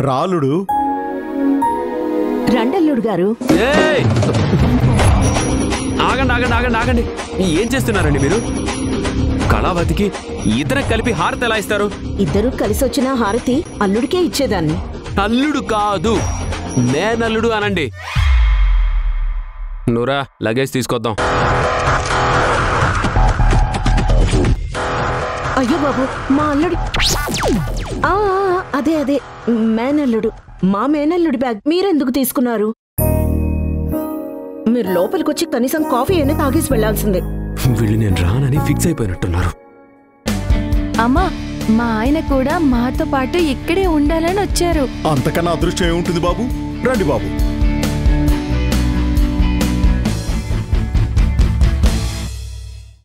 రాలుడు రండల్లుడు గారు ఏయ్! ఆగండి ఆగండి ఆగండి ఆగండి ఏం చేస్తున్నారండి మీరు కళావతికి ఇద్దరు కలిపి హారతి ఎలా ఇస్తారు ఇద్దరూ కలిసి వచ్చిన హారతి అల్లుడికే ఇచ్చేదాన్ని అల్లుడు కాదు నేనల్లుడు అనండి నూరా లగేజ్ తీసుకొద్దాం అయ్యో బాబు మా అల్లుడి ఆ, ఆ, అదే అదే మేనల్లుడు మా మేనల్లుడి బ్యాగ్ మీరెందుకు తీసుకున్నారు మీరు లోపలికొచ్చి కనీసం కాఫీ అయినా తాగేసి వెళ్లాల్సిందే వీళ్ళు నేను రానని ఫిక్స్ అయిపోయినట్టున్నారు అమ్మా మా ఆయన కూడా మాతో పాటు ఇక్కడే ఉండాలని వచ్చారు అంతకన్నా అదృష్టం ఏముంటుంది బాబు రండి బాబు